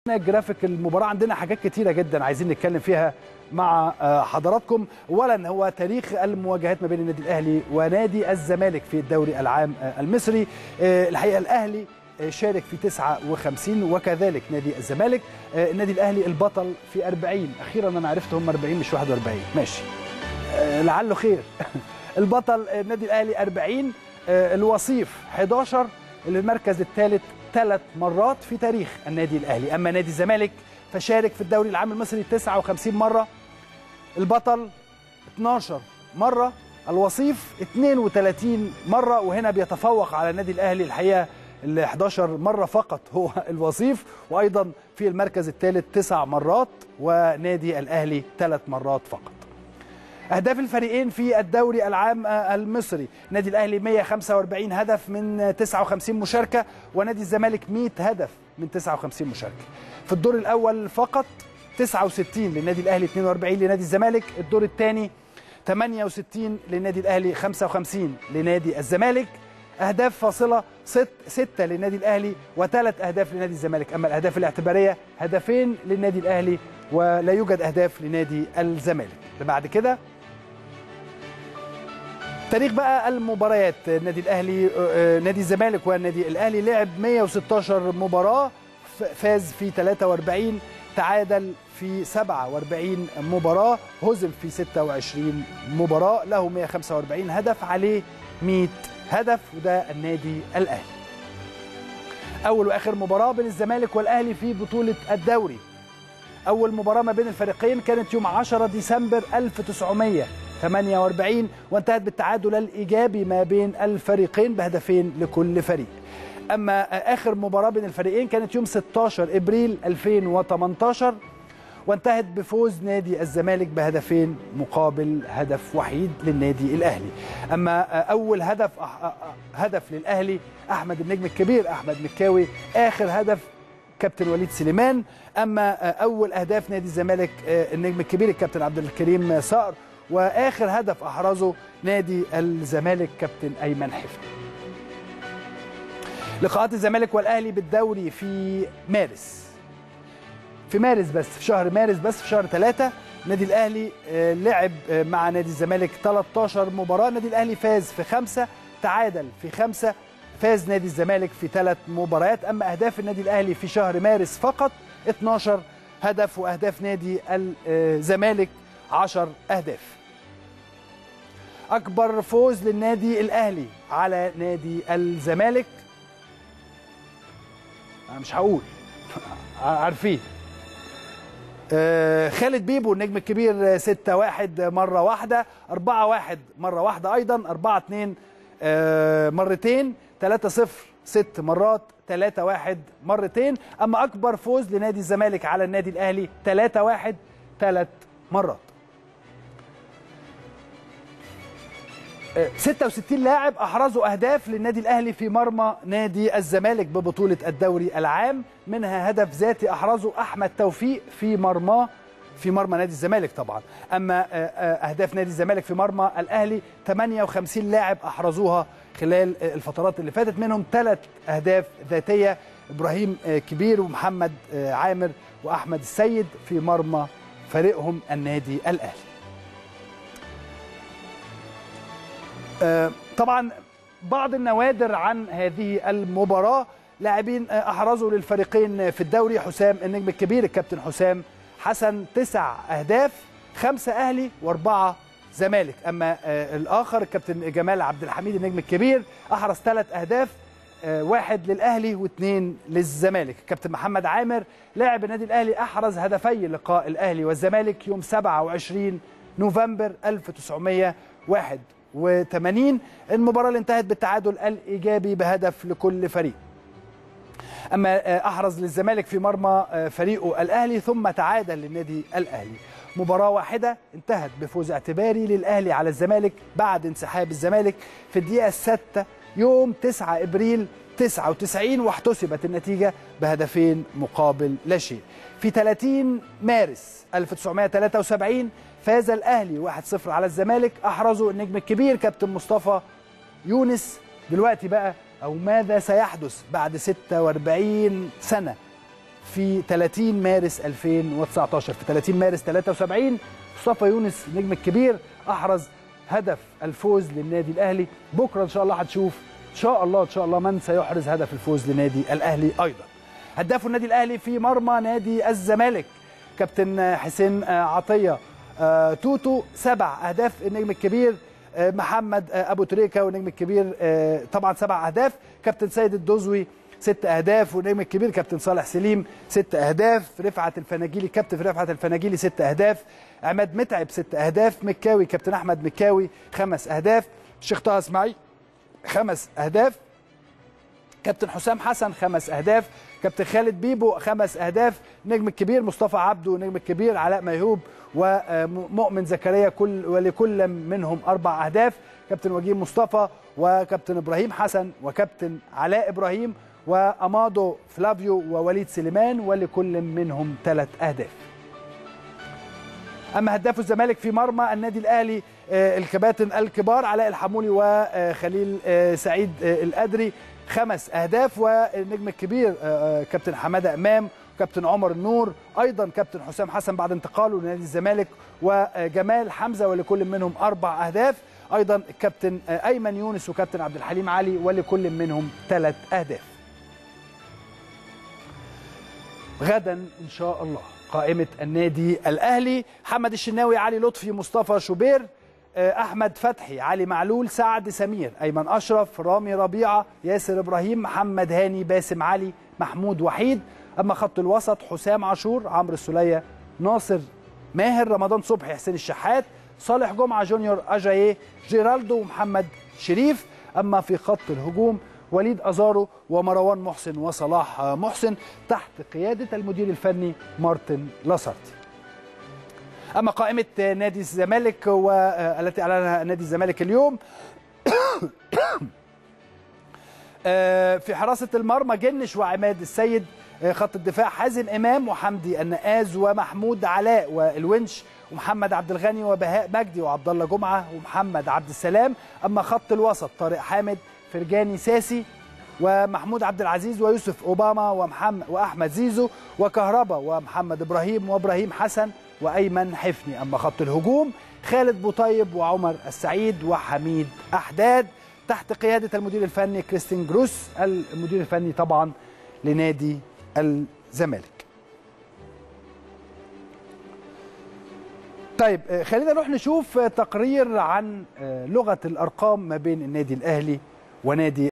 جرافيك المباراة عندنا حاجات كتيرة جدا عايزين نتكلم فيها مع حضراتكم اولا هو تاريخ المواجهات ما بين النادي الاهلي ونادي الزمالك في الدوري العام المصري الحقيقه الاهلي شارك في 59 وكذلك نادي الزمالك النادي الاهلي البطل في 40 اخيرا انا عرفت هم 40 مش 41 ماشي لعله خير البطل النادي الاهلي 40 الوصيف 11 المركز الثالث ثلاث مرات في تاريخ النادي الاهلي اما نادي الزمالك فشارك في الدوري العام المصري 59 مره البطل 12 مره الوصيف 32 مره وهنا بيتفوق على النادي الاهلي الحقيقه ال 11 مره فقط هو الوصيف وايضا في المركز الثالث تسع مرات ونادي الاهلي ثلاث مرات فقط اهداف الفريقين في الدوري العام المصري نادي الاهلي 145 هدف من 59 مشاركه ونادي الزمالك 100 هدف من 59 مشاركه في الدور الاول فقط 69 للنادي الاهلي 42 لنادي الزمالك الدور الثاني 68 للنادي الاهلي 55 لنادي الزمالك اهداف فاصله ست ستة للنادي الاهلي وثلاث اهداف لنادي الزمالك اما الاهداف الاعتباريه هدفين للنادي الاهلي ولا يوجد اهداف لنادي الزمالك بعد كده تاريخ بقى المباريات النادي الاهلي نادي الزمالك والنادي الاهلي لعب 116 مباراه فاز في 43 تعادل في 47 مباراه هزم في 26 مباراه له 145 هدف عليه 100 هدف وده النادي الاهلي اول واخر مباراه بين الزمالك والاهلي في بطوله الدوري اول مباراه ما بين الفريقين كانت يوم 10 ديسمبر 1900 48 وانتهت بالتعادل الايجابي ما بين الفريقين بهدفين لكل فريق. اما اخر مباراه بين الفريقين كانت يوم 16 ابريل 2018 وانتهت بفوز نادي الزمالك بهدفين مقابل هدف وحيد للنادي الاهلي. اما اول هدف هدف للاهلي احمد النجم الكبير احمد مكاوي اخر هدف كابتن وليد سليمان اما اول اهداف نادي الزمالك النجم الكبير الكابتن عبد الكريم صقر واخر هدف احرزه نادي الزمالك كابتن ايمن حفني لقاءات الزمالك والاهلي بالدوري في مارس في مارس بس في شهر مارس بس في شهر ثلاثة نادي الاهلي لعب مع نادي الزمالك 13 مباراه نادي الاهلي فاز في خمسه تعادل في خمسه فاز نادي الزمالك في ثلاث مباريات اما اهداف النادي الاهلي في شهر مارس فقط 12 هدف واهداف نادي الزمالك 10 اهداف اكبر فوز للنادي الاهلي على نادي الزمالك انا مش هقول عارفين آه خالد بيبو النجم الكبير 6 1 مره واحده 4 1 مره واحده ايضا 4 2 آه مرتين 3 0 ست مرات 3 1 مرتين اما اكبر فوز لنادي الزمالك على النادي الاهلي 3 1 ثلاث مرات 66 لاعب احرزوا اهداف للنادي الاهلي في مرمى نادي الزمالك ببطوله الدوري العام منها هدف ذاتي احرزه احمد توفيق في مرماه في مرمى نادي الزمالك طبعا اما اهداف نادي الزمالك في مرمى الاهلي 58 لاعب احرزوها خلال الفترات اللي فاتت منهم ثلاث اهداف ذاتيه ابراهيم كبير ومحمد عامر واحمد السيد في مرمى فريقهم النادي الاهلي طبعا بعض النوادر عن هذه المباراة لاعبين أحرزوا للفريقين في الدوري حسام النجم الكبير الكابتن حسام حسن تسع أهداف خمسة أهلي وأربعة زمالك أما الآخر الكابتن جمال عبد الحميد النجم الكبير أحرز ثلاث أهداف واحد للأهلي واثنين للزمالك الكابتن محمد عامر لاعب النادي الأهلي أحرز هدفي لقاء الأهلي والزمالك يوم 27 نوفمبر 1901 و80 المباراة اللي انتهت بالتعادل الإيجابي بهدف لكل فريق أما أحرز للزمالك في مرمى فريقه الأهلي ثم تعادل للنادي الأهلي مباراة واحدة انتهت بفوز اعتباري للأهلي على الزمالك بعد انسحاب الزمالك في الدقيقة الستة يوم 9 إبريل 99 واحتسبت النتيجة بهدفين مقابل لا شيء في 30 مارس 1973 فاز الاهلي 1-0 على الزمالك احرزه النجم الكبير كابتن مصطفى يونس دلوقتي بقى او ماذا سيحدث بعد 46 سنه في 30 مارس 2019 في 30 مارس 73 مصطفى يونس النجم الكبير احرز هدف الفوز للنادي الاهلي بكره ان شاء الله هتشوف ان شاء الله ان شاء الله من سيحرز هدف الفوز لنادي الاهلي ايضا هداف النادي الاهلي في مرمى نادي الزمالك كابتن حسين عطيه توتو سبع اهداف النجم الكبير محمد ابو تريكه والنجم الكبير طبعا سبع اهداف كابتن سيد الدوزوي ست اهداف والنجم الكبير كابتن صالح سليم ست اهداف رفعت الفناجيلي كابتن رفعت الفناجيلي ست اهداف عماد متعب ست اهداف مكاوي كابتن احمد مكاوي خمس اهداف الشيخ طه اسماعيل خمس اهداف كابتن حسام حسن خمس اهداف كابتن خالد بيبو خمس اهداف نجم الكبير مصطفى عبده نجم الكبير علاء ميهوب ومؤمن زكريا كل ولكل منهم اربع اهداف كابتن وجيه مصطفى وكابتن ابراهيم حسن وكابتن علاء ابراهيم وامادو فلافيو ووليد سليمان ولكل منهم ثلاث اهداف اما هداف الزمالك في مرمى النادي الاهلي الكباتن الكبار علاء الحمولي وخليل سعيد القدري خمس اهداف والنجم الكبير كابتن حماده امام كابتن عمر النور ايضا كابتن حسام حسن بعد انتقاله لنادي الزمالك وجمال حمزه ولكل منهم اربع اهداف ايضا الكابتن ايمن يونس وكابتن عبد الحليم علي ولكل منهم ثلاث اهداف غدا ان شاء الله قائمه النادي الاهلي محمد الشناوي علي لطفي مصطفى شوبير احمد فتحي علي معلول سعد سمير ايمن اشرف رامي ربيعه ياسر ابراهيم محمد هاني باسم علي محمود وحيد اما خط الوسط حسام عاشور عمرو السوليه ناصر ماهر رمضان صبحي حسين الشحات صالح جمعه جونيور اجاييه جيرالدو ومحمد شريف اما في خط الهجوم وليد ازارو ومروان محسن وصلاح محسن تحت قياده المدير الفني مارتن لاسارتي اما قائمه نادي الزمالك والتي اعلنها نادي الزمالك اليوم في حراسه المرمى جنش وعماد السيد خط الدفاع حازم امام وحمدي النقاز ومحمود علاء والونش ومحمد عبد الغني وبهاء مجدي وعبد الله جمعه ومحمد عبد السلام اما خط الوسط طارق حامد فرجاني ساسي ومحمود عبد العزيز ويوسف اوباما ومحمد واحمد زيزو وكهربا ومحمد ابراهيم وابراهيم حسن وايمن حفني اما خط الهجوم خالد بوطيب وعمر السعيد وحميد احداد تحت قياده المدير الفني كريستين جروس المدير الفني طبعا لنادي الزمالك طيب خلينا نروح نشوف تقرير عن لغه الارقام ما بين النادي الاهلي ونادي